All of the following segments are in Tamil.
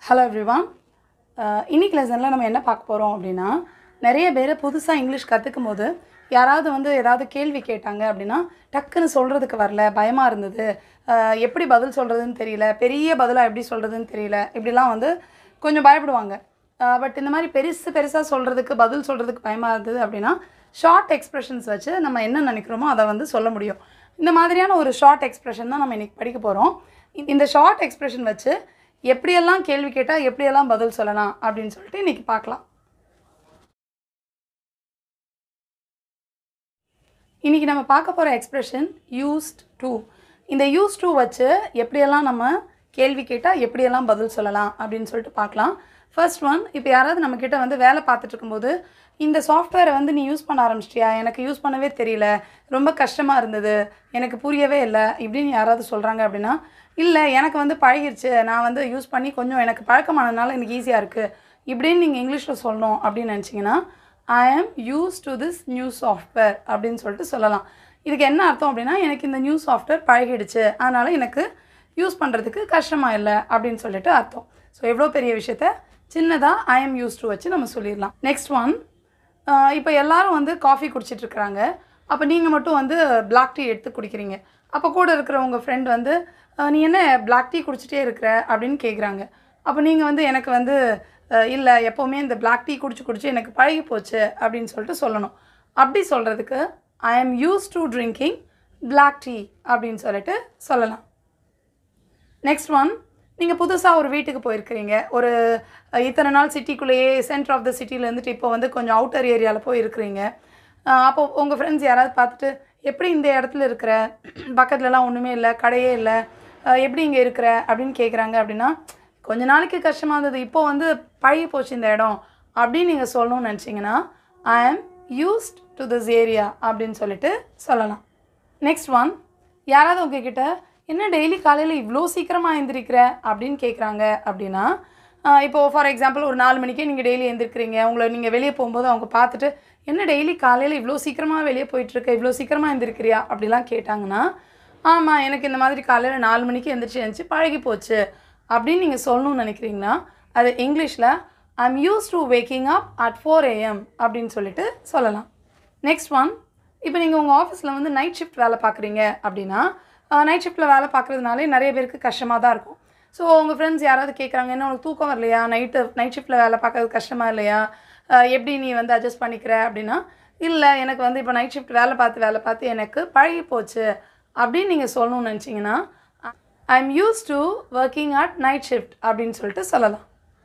ஹலோ எவ்ரிவான் இன்னைக்கு லெசனில் நம்ம என்ன பார்க்க போகிறோம் அப்படின்னா நிறைய பேர் புதுசாக இங்கிலீஷ் கற்றுக்கும் போது யாராவது வந்து ஏதாவது கேள்வி கேட்டாங்க அப்படின்னா டக்குன்னு சொல்கிறதுக்கு வரல பயமாக இருந்தது அஹ், எப்படி பதில் சொல்கிறதுன்னு தெரியல பெரிய பதிலாக எப்படி சொல்கிறதுன்னு தெரியல இப்படிலாம் வந்து கொஞ்சம் பயப்படுவாங்க பட் இந்த மாதிரி பெருசு பெருசாக சொல்கிறதுக்கு பதில் சொல்கிறதுக்கு பயமாக இருந்தது அப்படின்னா ஷார்ட் எக்ஸ்ப்ரெஷன்ஸ் வச்சு நம்ம என்ன நினைக்கிறோமோ அதை வந்து சொல்ல முடியும் இந்த மாதிரியான ஒரு ஷார்ட் எக்ஸ்ப்ரெஷன் தான் நம்ம இன்றைக்கி படிக்க போகிறோம் இந்த ஷார்ட் எக்ஸ்ப்ரெஷன் வச்சு எப்படியெல்லாம் கேள்வி கேட்டால் எப்படியெல்லாம் பதில் சொல்லலாம் அப்படின்னு சொல்லிட்டு இன்றைக்கி பார்க்கலாம் இன்றைக்கி நம்ம பார்க்க போகிற எக்ஸ்ப்ரெஷன் யூஸ்ட் டு இந்த யூஸ் டு வச்சு எப்படியெல்லாம் நம்ம கேள்வி கேட்டால் எப்படியெல்லாம் பதில் சொல்லலாம் அப்படின்னு சொல்லிட்டு பார்க்கலாம் ஃபர்ஸ்ட் ஒன் இப்போ யாராவது நம்மக்கிட்ட வந்து வேலை பார்த்துட்டு இருக்கும்போது இந்த சாஃப்ட்வேரை வந்து நீ யூஸ் பண்ண ஆரம்பிச்சிட்டியா எனக்கு யூஸ் பண்ணவே தெரியல ரொம்ப கஷ்டமாக இருந்தது எனக்கு புரியவே இல்லை இப்படின்னு யாராவது சொல்கிறாங்க அப்படின்னா இல்லை எனக்கு வந்து பழகிருச்சு நான் வந்து யூஸ் பண்ணி கொஞ்சம் எனக்கு பழக்கமானதுனால எனக்கு ஈஸியாக இருக்குது இப்படின்னு நீங்கள் இங்கிலீஷில் சொல்லணும் அப்படின்னு நினச்சிங்கன்னா I am use to this new software அப்படின்னு சொல்லிட்டு சொல்லலாம் இதுக்கு என்ன அர்த்தம் அப்படின்னா எனக்கு இந்த நியூ சாஃப்ட்வேர் பழகிடுச்சு அதனால் எனக்கு யூஸ் பண்ணுறதுக்கு கஷ்டமாக இல்லை அப்படின்னு சொல்லிட்டு அர்த்தம் ஸோ எவ்வளோ பெரிய விஷயத்த சின்னதாக ஐ எம் யூஸ் டு வச்சு நம்ம சொல்லிடலாம் நெக்ஸ்ட் ஒன் இப்போ எல்லாரும் வந்து காஃபி குடிச்சிட்டு இருக்கிறாங்க அப்போ நீங்கள் மட்டும் வந்து Black டீ எடுத்து குடிக்கிறீங்க அப்போ கூட இருக்கிற உங்கள் ஃப்ரெண்ட் வந்து அஹ், நீ என்ன Black டீ குடிச்சிட்டே இருக்கிற அப்படின்னு கேட்குறாங்க அப்போ நீங்கள் வந்து எனக்கு வந்து இல்லை எப்போவுமே இந்த Black டீ குடிச்சு குடிச்சு எனக்கு பழகி போச்சு அப்படின்னு சொல்லிட்டு சொல்லணும் அப்படி சொல்கிறதுக்கு I am use to drinking Black tea அப்படின்னு சொல்லிட்டு சொல்லலாம் நெக்ஸ்ட் ஒன் நீங்கள் புதுசாக ஒரு வீட்டுக்கு போயிருக்கிறீங்க ஒரு அஹ், இத்தனை நாள் சிட்டிக்குள்ளேயே சென்டர் ஆஃப் த சிட்டியில் இருந்துட்டு இப்போ வந்து கொஞ்சம் அவுட்டர் ஏரியாவில் போய் இருக்கிறீங்க அஹ், அப்போ உங்கள் ஃப்ரெண்ட்ஸ் யாராவது பார்த்துட்டு எப்படி இந்த இடத்துல இருக்கிற பக்கத்துலலாம் ஒன்றுமே இல்லை கடையே இல்லை அஹ், எப்படி இங்கே இருக்கிற அப்படின்னு கேட்குறாங்க அப்படின்னா கொஞ்ச நாளைக்கு கஷ்டமாக இருந்தது இப்போ வந்து பழகி போச்சு இந்த இடம் அப்படின்னு நீங்கள் சொல்லணும்னு நினச்சிங்கன்னா ஐ ஆம் யூஸ்ட் டு திஸ் ஏரியா அப்படின்னு சொல்லிட்டு சொல்லலாம் நெக்ஸ்ட் ஒன் யாராவது உங்ககிட்ட என்ன டெய்லி காலையில் இவ்வளோ சீக்கிரமாக எழுந்திரிக்கிற அப்படின்னு கேட்குறாங்க அப்படின்னா ஆஹ் இப்போ ஃபார் எக்ஸாம்பிள் ஒரு நாலு மணிக்கே நீங்கள் டெய்லி எழுந்திருக்கிறீங்க உங்களை நீங்கள் வெளியே போகும்போது அவங்க பார்த்துட்டு என்ன டெய்லி காலையில் இவ்வளோ சீக்கிரமாக வெளியே போயிட்டுருக்க இவ்வளோ சீக்கிரமாக எழுந்திருக்கிறியா அப்படிலாம் கேட்டாங்கன்னா ஆமாம் எனக்கு இந்த மாதிரி காலையில் நாலு மணிக்கு எழுந்திரிச்சு எழுந்துச்சு பழகி போச்சு அப்படின்னு நீங்கள் சொல்லணும்னு நினைக்கிறீங்கன்னா அது இங்கிலீஷில் I'm use to waking up at four AM அப்படின்னு சொல்லிட்டு சொல்லலாம் நெக்ஸ்ட் ஒன் இப்போ நீங்கள் உங்கள் ஆஃபீஸில் வந்து நைட் ஷிஃப்ட் வேலை பார்க்குறீங்க அப்படின்னா நைட் ஷிஃப்ட்டில் வேலை பார்க்குறதுனாலே நிறைய பேருக்கு கஷ்டமாக தான் இருக்கும் ஸோ உங்கள் ஃப்ரெண்ட்ஸ் யாராவது கேட்குறாங்க என்ன உனக்கு தூக்கம் வரலையா நைட்டு நைட் ஷிஃப்ட்டில் வேலை பார்க்கறது கஷ்டமாக இல்லையா அஹ் எப்படி நீ வந்து அட்ஜஸ்ட் பண்ணிக்கிற அப்படின்னா இல்லை எனக்கு வந்து இப்போ நைட் ஷிஃப்ட் வேலை பார்த்து வேலை பார்த்து எனக்கு பழகி போச்சு அப்படின்னு நீங்கள் சொல்லணும்னு நினச்சிங்கன்னா I am use to working at night shift அப்படின்னு சொல்லிட்டு சொல்லலாம்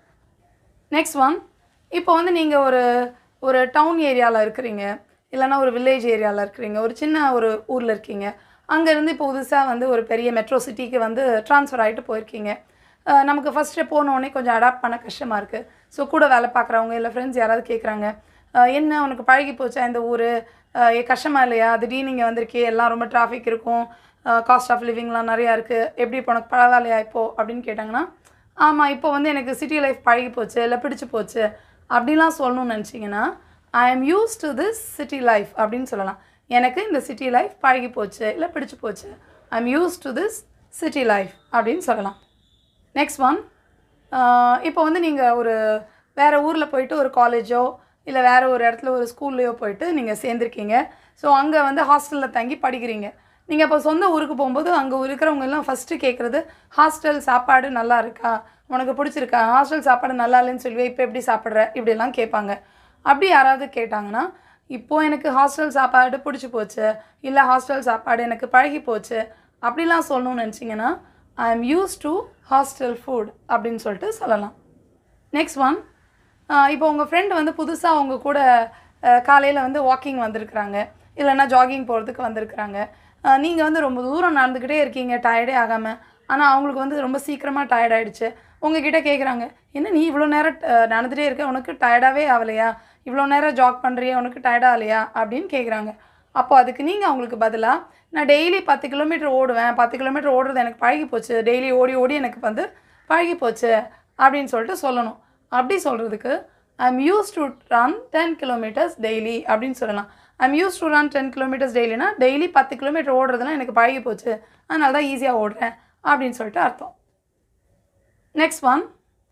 நெக்ஸ்ட் ஒன் இப்போ வந்து நீங்கள் ஒரு ஒரு டவுன் ஏரியாவில் இருக்கிறீங்க இல்லைன்னா ஒரு வில்லேஜ் ஏரியாவில் இருக்கிறீங்க ஒரு சின்ன ஒரு ஊரில் இருக்கீங்க அங்கேருந்து இப்போ புதுசாக வந்து ஒரு பெரிய மெட்ரோ சிட்டிக்கு வந்து ட்ரான்ஸ்ஃபர் ஆகிட்டு போயிருக்கீங்க அஹ் நமக்கு ஃபஸ்ட்டு போனோடனே கொஞ்சம் அடாப்ட் பண்ண கஷ்டமாக இருக்குது ஸோ கூட வேலை பார்க்குறவங்க இல்லை ஃப்ரெண்ட்ஸ் யாராவது கேட்குறாங்க என்ன உனக்கு பழகி போச்சா இந்த ஊர் கஷ்டமாக இல்லையா திடீர்னு நீங்கள் வந்திருக்கே எல்லாம் ரொம்ப டிராஃபிக் இருக்கும் காஸ்ட் ஆஃப் லிவிங்லாம் நிறையா இருக்குது எப்படி இப்போ உனக்கு பரவாயில்லையா இப்போது அப்படின்னு கேட்டாங்கன்னா ஆமாம் இப்போ வந்து எனக்கு சிட்டி லைஃப் பழகி போச்சு இல்லை பிடிச்சி போச்சு அப்படிலாம் சொல்லணும்னு நினச்சிங்கன்னா I am use to this city life அப்படின்னு சொல்லலாம் எனக்கு இந்த சிட்டி லைஃப் பழகி போச்சு இல்லை பிடிச்சி போச்சு I am use to this city life அப்படின்னு சொல்லலாம் நெக்ஸ்ட் ஒன் இப்போ வந்து நீங்கள் ஒரு வேறு ஊரில் போயிட்டு ஒரு காலேஜோ இல்லை வேறு ஒரு இடத்துல ஒரு ஸ்கூல்லையோ போயிட்டு நீங்கள் சேர்ந்துருக்கீங்க ஸோ அங்கே வந்து ஹாஸ்டலில் தங்கி படிக்கிறீங்க நீங்கள் இப்போ சொந்த ஊருக்கு போகும்போது அங்கே இருக்கிறவங்க எல்லாம் ஃபஸ்ட்டு கேட்குறது ஹாஸ்டல் சாப்பாடு நல்லா இருக்கா உனக்கு பிடிச்சிருக்கா ஹாஸ்டல் சாப்பாடு நல்லா இல்லைன்னு சொல்லுவே இப்போ எப்படி சாப்பிட்ற இப்படிலாம் கேட்பாங்க அப்படி யாராவது கேட்டாங்கன்னா இப்போது எனக்கு ஹாஸ்டல் சாப்பாடு பிடிச்சி போச்சு இல்லை ஹாஸ்டல் சாப்பாடு எனக்கு பழகி போச்சு அப்படிலாம் சொல்லணும்னு நினச்சிங்கன்னா I am use to hostel food அப்படின்னு சொல்லிட்டு சொல்லலாம் நெக்ஸ்ட் ஒன் இப்போ உங்கள் ஃப்ரெண்டு வந்து புதுசாக அவங்க கூட காலையில் வந்து வாக்கிங் வந்திருக்கிறாங்க இல்லைன்னா ஜாகிங் போகிறதுக்கு வந்திருக்கிறாங்க நீங்கள் வந்து ரொம்ப தூரம் நடந்துக்கிட்டே இருக்கீங்க டயர்டே ஆகாமல் ஆனால் அவங்களுக்கு வந்து ரொம்ப சீக்கிரமாக டயர்ட் ஆயிடுச்சு உங்ககிட்ட கேட்குறாங்க என்ன நீ இவ்வளோ நேரம் அஹ், நடந்துகிட்டே இருக்க உனக்கு டயர்டாகவே ஆகலையா இவ்வளோ நேரம் ஜாக் பண்ணுறியா உனக்கு டயர்டாக ஆகலையா அப்படின்னு கேட்குறாங்க அப்போ அதுக்கு நீங்கள் அவங்களுக்கு பதிலாக நான் டெய்லி பத்து கிலோமீட்டர் ஓடுவேன் பத்து கிலோமீட்டர் ஓடுறது எனக்கு பழகி போச்சு டெய்லி ஓடி ஓடி எனக்கு வந்து பழகி போச்சு அப்படின்னு சொல்லிட்டு சொல்லணும் அப்படி சொல்கிறதுக்கு I am use to run ten kilometers daily அப்படின்னு சொல்லலாம் I am use to run ten kilometers டெய்லினா டெய்லி பத்து கிலோமீட்டர் ஓடுறதுலாம் எனக்கு பழகி போச்சு அதனால தான் ஈஸியாக ஓடுறேன் அப்படின்னு சொல்லிட்டு அர்த்தம் நெக்ஸ்ட் ஒன்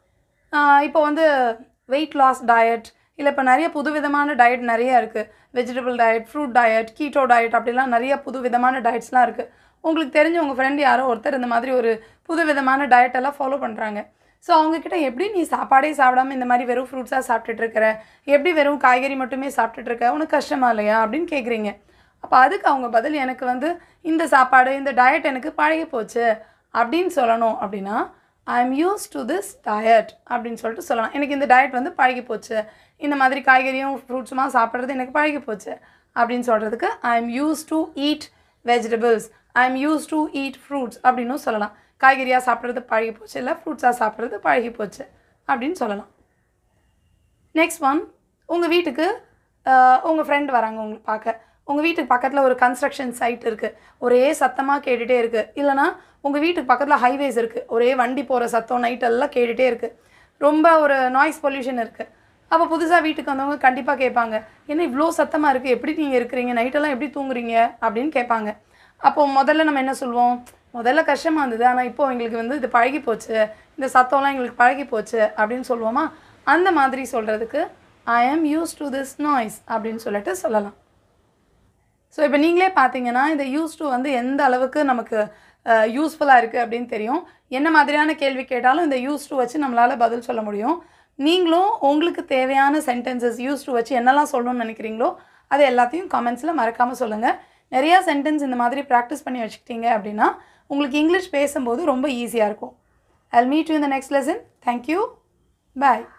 இப்போ வந்து வெயிட் லாஸ் டயட் இல்லை இப்போ நிறைய புது விதமான டயட் நிறைய இருக்குது vegetable diet fruit diet keto diet அப்படிலாம் நிறைய புது விதமான டயட்ஸ்லாம் இருக்குது உங்களுக்கு தெரிஞ்ச உங்கள் ஃப்ரெண்டு யாரோ ஒருத்தர் இந்த மாதிரி ஒரு புது விதமான diet எல்லாம் ஃபாலோ பண்ணுறாங்க ஸோ அவங்கக்கிட்ட எப்படி நீ சாப்பாடே சாப்பிடாம இந்த மாதிரி வெறும் ஃப்ரூட்ஸாக சாப்பிட்டுட்டு இருக்கிற எப்படி வெறும் காய்கறி மட்டுமே சாப்பிட்டுட்டு இருக்க உனக்கு கஷ்டமா இல்லையா அப்படின்னு கேட்குறீங்க அப்போ அதுக்கு அவங்க பதில் எனக்கு வந்து இந்த சாப்பாடு இந்த டயட் எனக்கு பழகி போச்சு அப்படின்னு சொல்லணும் அப்படின்னா I am use to this diet அப்படின்னு சொல்லிட்டு சொல்லலாம் எனக்கு இந்த டயட் வந்து பழகி போச்சு இந்த மாதிரி காய்கறியும் ஃப்ரூட்ஸுமா சாப்பிட்றது எனக்கு பழகி போச்சு அப்படின்னு சொல்கிறதுக்கு I am use to eat vegetables I am use to eat fruits அப்படின்னும் சொல்லலாம் காய்கறியாக சாப்பிட்றது பழகி போச்சு இல்லை ஃப்ரூட்ஸாக சாப்பிட்றது பழகி போச்சு அப்படின்னு சொல்லலாம் நெக்ஸ்ட் ஒன் உங்கள் வீட்டுக்கு உங்கள் ஃப்ரெண்ட் வராங்க உங்களுக்கு பார்க்க உங்கள் வீட்டுக்கு பக்கத்தில் ஒரு கன்ஸ்ட்ரக்ஷன் சைட் இருக்குது ஒரே சத்தமாக கேட்டுகிட்டே இருக்குது இல்லைனா உங்கள் வீட்டுக்கு பக்கத்தில் ஹைவேஸ் இருக்குது ஒரே வண்டி போகிற சத்தம் நைட் எல்லாம் கேட்டுகிட்டே இருக்குது ரொம்ப ஒரு நாய்ஸ் பொல்யூஷன் இருக்குது அப்போ புதுசாக வீட்டுக்கு வந்தவங்க கண்டிப்பாக கேட்பாங்க என்ன இவ்வளோ சத்தமாக இருக்குது எப்படி நீங்கள் இருக்கிறீங்க நைட்டெல்லாம் எப்படி தூங்குறீங்க அப்படின்னு கேட்பாங்க அப்போ முதல்ல நம்ம என்ன சொல்லுவோம் முதல்ல கஷ்டமாக இருந்தது ஆனால் இப்போ எங்களுக்கு வந்து இது பழகி போச்சு இந்த சத்தம்லாம் எங்களுக்கு பழகி போச்சு அப்படின்னு சொல்லுவோமா அந்த மாதிரி சொல்கிறதுக்கு I am use to this noise அப்படின்னு சொல்லிட்டு சொல்லலாம் ஸோ இப்போ நீங்களே பார்த்தீங்கன்னா இந்த யூஸ் டு வந்து எந்த அளவுக்கு நமக்கு யூஸ்ஃபுல்லாக இருக்குது அப்படின்னு தெரியும் என்ன மாதிரியான கேள்வி கேட்டாலும் இந்த யூஸ் டு வச்சு நம்மளால் பதில் சொல்ல முடியும் நீங்களும் உங்களுக்கு தேவையான சென்டென்சஸ் யூஸ் டு வச்சு என்னெல்லாம் சொல்லணும்னு நினைக்கிறீங்களோ அது எல்லாத்தையும் கமெண்ட்ஸில் மறக்காமல் சொல்லுங்கள் நிறையா சென்டென்ஸ் இந்த மாதிரி ப்ராக்டிஸ் பண்ணி வச்சுக்கிட்டீங்க அப்படின்னா உங்களுக்கு இங்கிலீஷ் பேசும்போது ரொம்ப ஈஸியாக இருக்கும் ஐ மீட் யூ இந்த நெக்ஸ்ட் லெசன் தேங்க்யூ பாய்